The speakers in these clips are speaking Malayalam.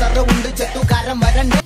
ബൗൺസർ ഉണ്ട് ചെത്തുകാരൻ വരണ്ടേ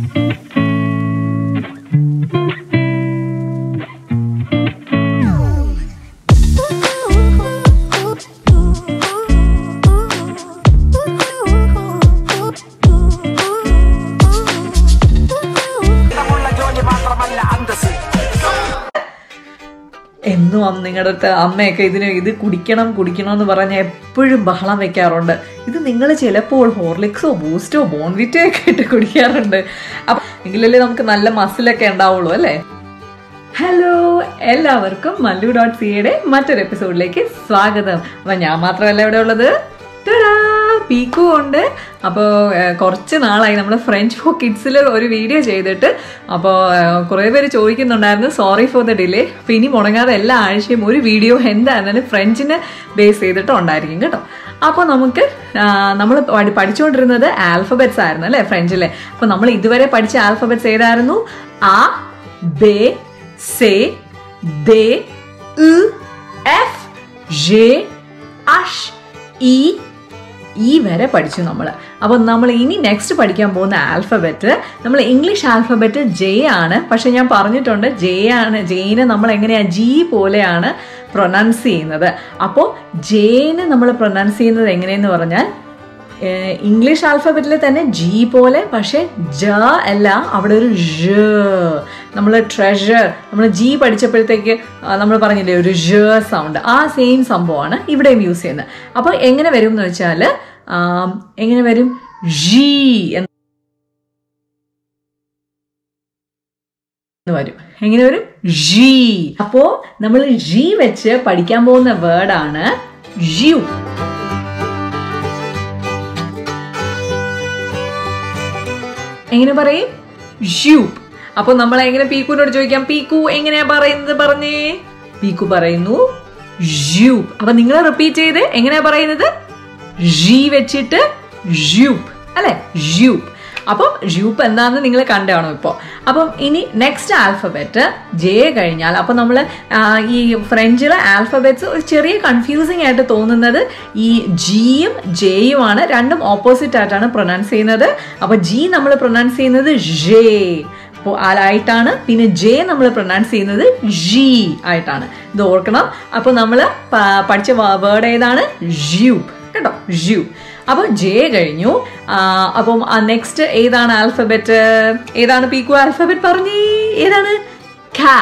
എന്നും അമ്മ നിങ്ങളുടെ അടുത്ത് അമ്മയൊക്കെ ഇതിന് ഇത് കുടിക്കണം കുടിക്കണം എന്ന് പറഞ്ഞ് എപ്പോഴും ബഹളം വെക്കാറുണ്ട് ഇത് നിങ്ങൾ ചിലപ്പോൾ ഹോർലിക്സോ ബൂസ്റ്റോ ബോൺവിറ്റോ ഒക്കെ ഇട്ട് കുടിക്കാറുണ്ട് അപ്പൊ എങ്കിലല്ലേ നമുക്ക് നല്ല മസിലൊക്കെ ഉണ്ടാവുള്ളൂ അല്ലേ ഹലോ എല്ലാവർക്കും മല്ലു ഡോട്ട് സിയുടെ മറ്റൊരു എപ്പിസോഡിലേക്ക് സ്വാഗതം അപ്പൊ ഞാൻ മാത്രമല്ല ഇവിടെ ഉള്ളത് ടാ! പീക്കു ഉണ്ട് അപ്പോൾ കുറച്ച് നാളായി നമ്മൾ ഫ്രഞ്ച് ഫോർ കിഡ്സിൽ ഒരു വീഡിയോ ചെയ്തിട്ട് അപ്പോൾ കുറേ പേര് ചോദിക്കുന്നുണ്ടായിരുന്നു സോറി ഫോർ ദ ഡിലേ അപ്പോൾ ഇനി മുടങ്ങാതെ എല്ലാ ആഴ്ചയും ഒരു വീഡിയോ എന്തായിരുന്നാലും ഫ്രഞ്ചിനെ ബേസ് ചെയ്തിട്ട് ഉണ്ടായിരിക്കും കേട്ടോ അപ്പോൾ നമുക്ക് നമ്മൾ പഠിച്ചുകൊണ്ടിരുന്നത് ആൽഫബറ്റ്സ് ആയിരുന്നു അല്ലേ ഫ്രഞ്ചിലെ അപ്പോൾ നമ്മൾ ഇതുവരെ പഠിച്ച ആൽഫബറ്റ്സ് ഏതായിരുന്നു ആ ബേ സേ ദേ ഉ എഫ് ജെ അഷ് ഇ ഈ വരെ പഠിച്ചു നമ്മൾ അപ്പോൾ നമ്മൾ ഇനി നെക്സ്റ്റ് പഠിക്കാൻ പോകുന്ന ആൽഫബറ്റ് നമ്മൾ ഇംഗ്ലീഷ് ആൽഫബറ്റ് ജെ ആണ് പക്ഷെ ഞാൻ പറഞ്ഞിട്ടുണ്ട് ജെ ആണ് ജെയിനെ നമ്മൾ എങ്ങനെയാണ് ജി പോലെയാണ് പ്രൊനൗൺസ് ചെയ്യുന്നത് അപ്പോൾ ജെയിന് നമ്മൾ പ്രൊനൗൺസ് ചെയ്യുന്നത് എങ്ങനെയെന്ന് പറഞ്ഞാൽ ഏഹ് ഇംഗ്ലീഷ് ആൽഫബറ്റിൽ തന്നെ ജി പോലെ പക്ഷെ ജ അല്ല അവിടെ ഒരു ഴ നമ്മൾ ട്രഷർ നമ്മൾ ജി പഠിച്ചപ്പോഴത്തേക്ക് നമ്മൾ പറഞ്ഞില്ലേ ഒരു ഴ സൗണ്ട് ആ സെയിം സംഭവമാണ് ഇവിടെയും യൂസ് ചെയ്യുന്നത് അപ്പോൾ എങ്ങനെ വരും എന്ന് വെച്ചാൽ എങ്ങനെ വരും ജി എന്ന് വരും എങ്ങനെ വരും ജി അപ്പോ നമ്മൾ ജി വെച്ച് പഠിക്കാൻ പോകുന്ന വേർഡാണ് യു എങ്ങനെ പറയും യൂപ്പ് അപ്പൊ നമ്മൾ എങ്ങനെ പീക്കുവിനോട് ചോദിക്കാം പീക്കു എങ്ങനെയാ പറയുന്നത് പറഞ്ഞേ പീക്കു പറയുന്നു യൂപ്പ് അപ്പൊ നിങ്ങൾ റിപ്പീറ്റ് ചെയ്ത് എങ്ങനെയാ പറയുന്നത് ജി വെച്ചിട്ട് യൂപ്പ് അല്ലെ യൂപ്പ് അപ്പം യൂപ്പ് എന്താണെന്ന് നിങ്ങൾ കണ്ടാണോ ഇപ്പോൾ അപ്പം ഇനി നെക്സ്റ്റ് ആൽഫബറ്റ് ജെ കഴിഞ്ഞാൽ അപ്പം നമ്മൾ ഈ ഫ്രഞ്ചിലെ ആൽഫബറ്റ്സ് ഒരു ചെറിയ കൺഫ്യൂസിങ് ആയിട്ട് തോന്നുന്നത് ഈ ജിയും ജെയുമാണ് രണ്ടും ഓപ്പോസിറ്റ് ആയിട്ടാണ് പ്രൊനൗൺസ് ചെയ്യുന്നത് അപ്പോൾ ജി നമ്മൾ പ്രൊനൗൺസ് ചെയ്യുന്നത് ജേ അപ്പോൾ ആയിട്ടാണ് പിന്നെ ജെ നമ്മൾ പ്രൊനൗൺസ് ചെയ്യുന്നത് ജി ആയിട്ടാണ് ഇത് ഓർക്കണം അപ്പോൾ നമ്മൾ പഠിച്ച വേർഡ് ഏതാണ് ജ്യൂപ്പ് കേട്ടോ ജ്യൂപ്പ് അപ്പോൾ ജെ കഴിഞ്ഞു ആ, അപ്പം നെക്സ്റ്റ് ഏതാണ് ആൽഫബറ്റ് ഏതാണ് പീക്കു ആൽഫബറ്റ് പറഞ്ഞേ ഏതാണ് ഖ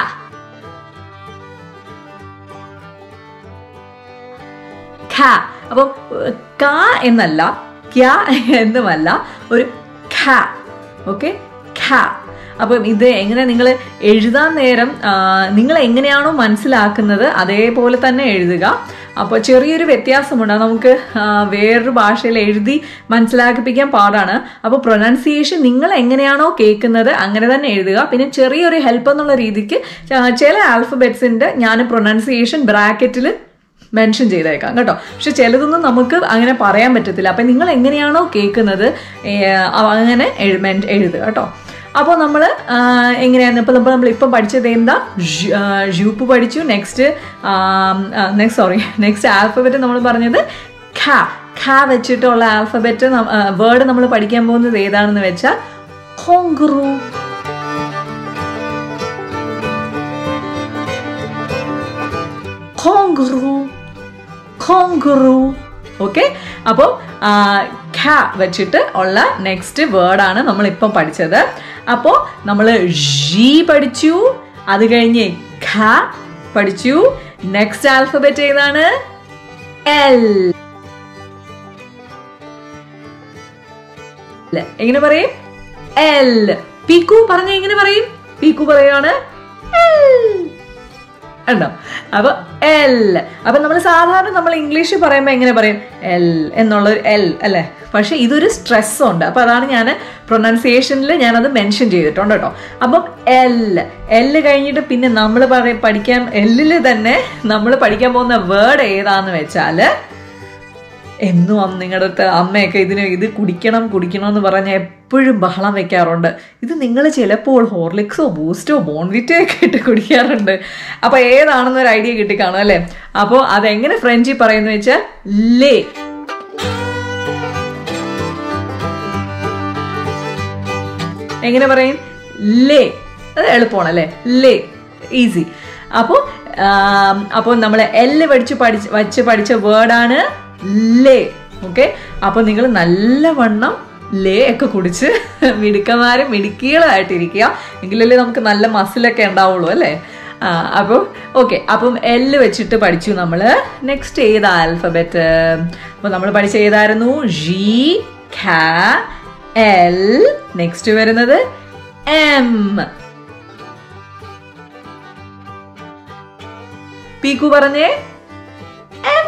ഖ അപ്പം ക എന്നല്ല ക്യ എന്നുമല്ല ഒരു ഖ ഓക്കെ ഖ അപ്പം ഇത് എങ്ങനെ നിങ്ങൾ എഴുതാൻ നേരം ആ, നിങ്ങൾ എങ്ങനെയാണോ മനസ്സിലാക്കുന്നത് അതേപോലെ തന്നെ എഴുതുക അപ്പോൾ ചെറിയൊരു വ്യത്യാസമുണ്ട് അത് നമുക്ക് ആ, വേറൊരു ഭാഷയിൽ എഴുതി മനസ്സിലാക്കിപ്പിക്കാൻ പാടാണ് അപ്പോൾ പ്രൊനൗൺസിയേഷൻ നിങ്ങൾ എങ്ങനെയാണോ കേൾക്കുന്നത് അങ്ങനെ തന്നെ എഴുതുക പിന്നെ ചെറിയൊരു ഹെൽപ്പ് എന്നുള്ള രീതിക്ക് ച- ചില ആൽഫബറ്റ്സിൻ്റെ ഞാൻ പ്രൊനൗൺസിയേഷൻ ബ്രാക്കറ്റിൽ മെൻഷൻ ചെയ്തേക്കാം കേട്ടോ പക്ഷെ ചിലതൊന്നും നമുക്ക് അങ്ങനെ പറയാൻ പറ്റത്തില്ല അപ്പം നിങ്ങൾ എങ്ങനെയാണോ കേൾക്കുന്നത് ഏഹ്, അങ്ങനെ എഴു- മെൻ- എഴുതുക കേട്ടോ അപ്പോൾ നമ്മൾ എങ്ങനെയാണ് ഇപ്പോൾ നമ്മൾ നമ്മൾ ഇപ്പം പഠിച്ചത് എന്താ ജ്യൂപ്പ് പഠിച്ചു next next sorry next alphabet നമ്മൾ പറഞ്ഞത് ഖ ഖ വെച്ചിട്ടുള്ള ആൽഫബറ്റ് വേർഡ് നമ്മൾ പഠിക്കാൻ പോകുന്നത് ഏതാണെന്ന് വെച്ചാൽ ഹോങ്റു കോങ്കുറു കോങ്കുറു ഓക്കെ അപ്പോൾ ഖ വെച്ചിട്ട് ഉള്ള നെക്സ്റ്റ് വേർഡാണ് നമ്മൾ ഇപ്പം പഠിച്ചത് അപ്പോൾ നമ്മൾ ജി പഠിച്ചു അത് കഴിഞ്ഞ് ഖ പഠിച്ചു നെക്സ്റ്റ് ആൽഫബറ്റ് ഏതാണ് എൽ എങ്ങനെ പറയും എൽ പീക്കു പറഞ്ഞ എങ്ങനെ പറയും പീക്കു പറയാണ് എൽ ഉണ്ടോ അപ്പൊ എൽ അപ്പൊ നമ്മൾ സാധാരണ നമ്മൾ ഇംഗ്ലീഷിൽ പറയുമ്പോൾ എങ്ങനെ പറയും എൽ എന്നുള്ള ഒരു എൽ അല്ലേ പക്ഷെ ഇതൊരു സ്ട്രെസ് ഉണ്ട് അപ്പൊ അതാണ് ഞാൻ പ്രൊനൗൺസിയേഷനിൽ ഞാനത് മെൻഷൻ ചെയ്തിട്ടുണ്ട് കേട്ടോ അപ്പം എൽ എൽ കഴിഞ്ഞിട്ട് പിന്നെ നമ്മൾ പറയും പഠിക്കാൻ എല്ലിൽ തന്നെ നമ്മൾ പഠിക്കാൻ പോകുന്ന വേർഡ് ഏതാന്ന് വെച്ചാല് എന്നും അമ്മ നിങ്ങളുടെ അടുത്ത് അമ്മയൊക്കെ ഇതിന് ഇത് കുടിക്കണം കുടിക്കണം എന്ന് പറഞ്ഞ് എപ്പോഴും ബഹളം വെക്കാറുണ്ട് ഇത് നിങ്ങൾ ചിലപ്പോൾ ഹോർലിക്സോ ബൂസ്റ്റോ ബോൺവിറ്റോ ഒക്കെ ഇട്ട് കുടിക്കാറുണ്ട് അപ്പോൾ ഏതാണെന്നൊരു ഐഡിയ കിട്ടിക്കാണും അല്ലേ അപ്പോൾ അതെങ്ങനെ ഫ്രഞ്ചിൽ പറയുന്നു വെച്ചാൽ ലേ എങ്ങനെ പറയും ലേ അത് എളുപ്പമാണ് അല്ലേ ലേ ഈസി അപ്പോൾ അപ്പോൾ നമ്മൾ എല്ല് പഠിച്ച് പഠിച്ച് വച്ച് പഠിച്ച വേർഡാണ് ലേ ഓക്കെ അപ്പോൾ നിങ്ങൾ നല്ലവണ്ണം ലേ ഒക്കെ കുടിച്ച് മിടുക്കന്മാരും മിടുക്കികളായിട്ടിരിക്കുക എങ്കിലല്ലേ നമുക്ക് നല്ല മസിലൊക്കെ ഉണ്ടാവുള്ളൂ അല്ലേ ആ, അപ്പോൾ ഓക്കെ അപ്പം എല്ല് വെച്ചിട്ട് പഠിച്ചു നമ്മൾ നെക്സ്റ്റ് ഏത് ആൽഫബറ്റ് അപ്പോൾ നമ്മൾ പഠിച്ച ഏതായിരുന്നു ജി ഖ എൽ നെക്സ്റ്റ് വരുന്നത് എം പീക്കു പറഞ്ഞേ എം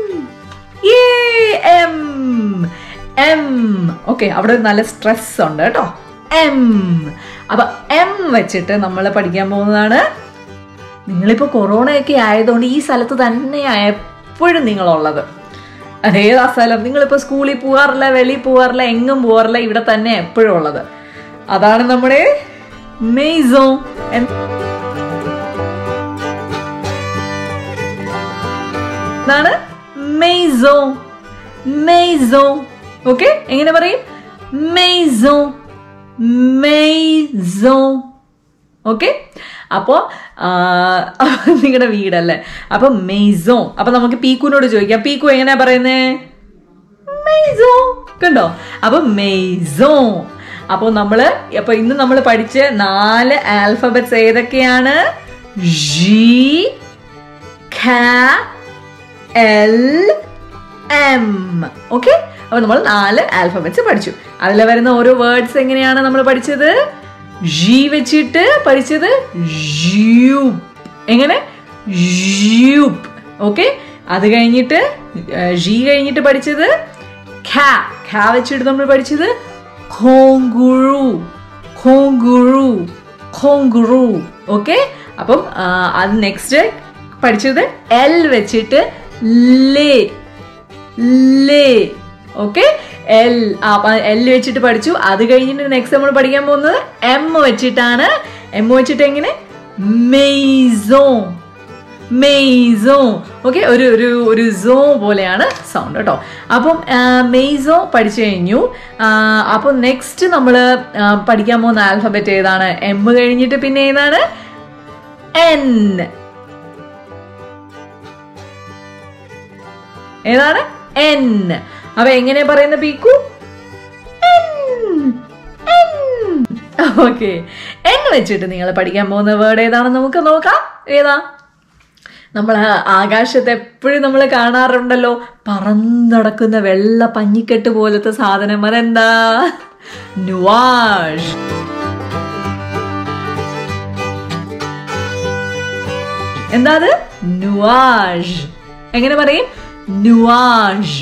എം എം ഓക്കെ അവിടെ ഒരു നല്ല സ്ട്രെസ് ഉണ്ട് കേട്ടോ എം അപ്പൊ എം വെച്ചിട്ട് നമ്മൾ പഠിക്കാൻ പോകുന്നതാണ് നിങ്ങളിപ്പോ കൊറോണയൊക്കെ ആയതുകൊണ്ട് ഈ സ്ഥലത്ത് തന്നെയാണ് എപ്പോഴും നിങ്ങളുള്ളത് അതേതാ സ്ഥലം നിങ്ങളിപ്പോ സ്കൂളിൽ പോകാറില്ല വെളിയിൽ പോകാറില്ല എങ്ങും പോകാറില്ല ഇവിടെ തന്നെ എപ്പോഴും ഉള്ളത് അതാണ് നമ്മുടെ മെയ്സോ എന്താണ് മെയ്സോ മെയ്സോ ഓക്കെ എങ്ങനെ പറയും മെയ്സോ മെയ്സോ ഓക്കെ അപ്പോ നിങ്ങളുടെ വീടല്ലേ അപ്പൊ മെയ്സോ അപ്പൊ നമുക്ക് പീക്കുനോട് ചോദിക്കാം പീക്കു എങ്ങനെയാ പറയുന്നേ മെയ്സോ കണ്ടോ അപ്പൊ മെയ്സോ അപ്പോൾ നമ്മള് അപ്പൊ ഇന്ന് നമ്മൾ പഠിച്ച നാല് ആൽഫബറ്റ്സ് ഏതൊക്കെയാണ് ജി ഖ എൽ എം ഓക്കെ അപ്പൊ നമ്മൾ നാല് ആൽഫബറ്റ്സ് പഠിച്ചു അതിൽ വരുന്ന ഓരോ വേർഡ്സ് എങ്ങനെയാണ് നമ്മൾ പഠിച്ചത് ജി വെച്ചിട്ട് പഠിച്ചത് ജ്യൂപ്പ് എങ്ങനെ ജ്യൂപ്പ് ഓക്കെ അത് കഴിഞ്ഞിട്ട് ജി കഴിഞ്ഞിട്ട് പഠിച്ചത് ഖ ഖ വെച്ചിട്ട് നമ്മൾ പഠിച്ചത് ഖോങ്കുറു ഖോങ്കുറു ഖോങ്കുറു ഓക്കെ അപ്പം ആ, അത് നെക്സ്റ്റ് പഠിച്ചത് എൽ വെച്ചിട്ട് ലേ ലേ ഓക്കെ എൽ എൽ വെച്ചിട്ട് പഠിച്ചു അത് കഴിഞ്ഞിട്ട് നെക്സ്റ്റ് നമ്മൾ പഠിക്കാൻ പോകുന്നത് എം വെച്ചിട്ടാണ് എം വെച്ചിട്ട് എങ്ങനെ മെയ്സോ മെയ്സോ ഓക്കെ ഒരു ഒരു ഒരു സോ പോലെയാണ് സൗണ്ട് കേട്ടോ അപ്പം മെയ്സോ പഠിച്ചു കഴിഞ്ഞു ആ, അപ്പം നെക്സ്റ്റ് നമ്മൾ പഠിക്കാൻ പോകുന്ന ആൽഫബറ്റ് ഏതാണ് എം കഴിഞ്ഞിട്ട് പിന്നെ ഏതാണ് എൻ ഏതാണ് എൻ അപ്പൊ എങ്ങനെ പറയുന്ന പീക്കു ഓക്കെ എൻ വെച്ചിട്ട് നിങ്ങൾ പഠിക്കാൻ പോകുന്ന വേർഡ് ഏതാണെന്ന് നമുക്ക് നോക്കാം ഏതാ നമ്മൾ ആകാശത്ത് എപ്പോഴും നമ്മൾ കാണാറുണ്ടല്ലോ പറന്നടക്കുന്ന വെള്ള പഞ്ഞിക്കെട്ട് പോലത്തെ സാധനം അതെന്താ നുവാഷ് എന്താ അത് നുവാഷ് എങ്ങനെ പറയും നുവാഷ്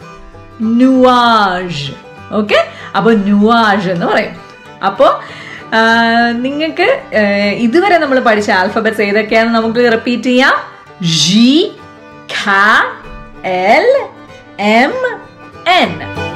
നുവാഷ് ഓക്കെ അപ്പൊ നുവാഷ് എന്ന് പറയും അപ്പോൾ നിങ്ങൾക്ക് ഇതുവരെ നമ്മൾ പഠിച്ച ആൽഫബറ്റ്സ് ഏതൊക്കെയാണെന്ന് നമുക്ക് റിപ്പീറ്റ് ചെയ്യാം ജി ഖ എൽ എം എൻ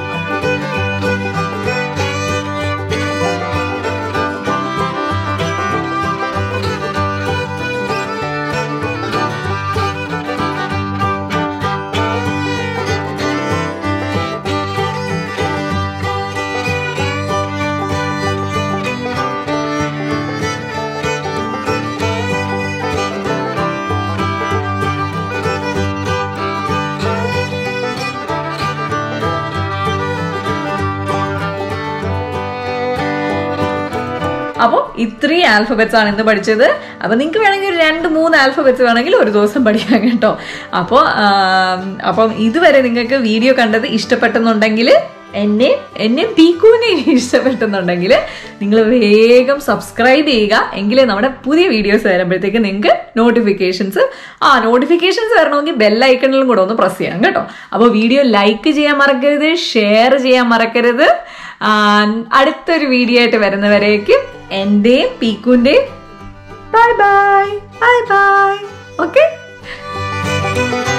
അപ്പോൾ ഇത്രയും ആൽഫബറ്റ്സ് ആണ് ഇന്ന് പഠിച്ചത് അപ്പോൾ നിങ്ങൾക്ക് വേണമെങ്കിൽ ഒരു രണ്ട് മൂന്ന് ആൽഫബറ്റ്സ് വേണമെങ്കിൽ ഒരു ദിവസം പഠിക്കാം കേട്ടോ അപ്പോൾ അപ്പം ഇതുവരെ നിങ്ങൾക്ക് വീഡിയോ കണ്ടത് ഇഷ്ടപ്പെട്ടെന്നുണ്ടെങ്കിൽ എന്നെ എന്നെ പീക്കൂനെ ഇഷ്ടപ്പെട്ടെന്നുണ്ടെങ്കിൽ നിങ്ങൾ വേഗം സബ്സ്ക്രൈബ് ചെയ്യുക എങ്കിലേ നമ്മുടെ പുതിയ വീഡിയോസ് വരുമ്പോഴത്തേക്ക് നിങ്ങൾക്ക് നോട്ടിഫിക്കേഷൻസ് ആ നോട്ടിഫിക്കേഷൻസ് വരണമെങ്കിൽ ബെല്ലൈക്കണിലും കൂടെ ഒന്ന് പ്രസ് ചെയ്യണം കേട്ടോ അപ്പോൾ വീഡിയോ ലൈക്ക് ചെയ്യാൻ മറക്കരുത് ഷെയർ ചെയ്യാൻ മറക്കരുത് ആ, അടുത്തൊരു വീഡിയോ ആയിട്ട് വരുന്നവരേക്കും എന്റെയും പീക്കുന്റെയും bye bye bye bye okay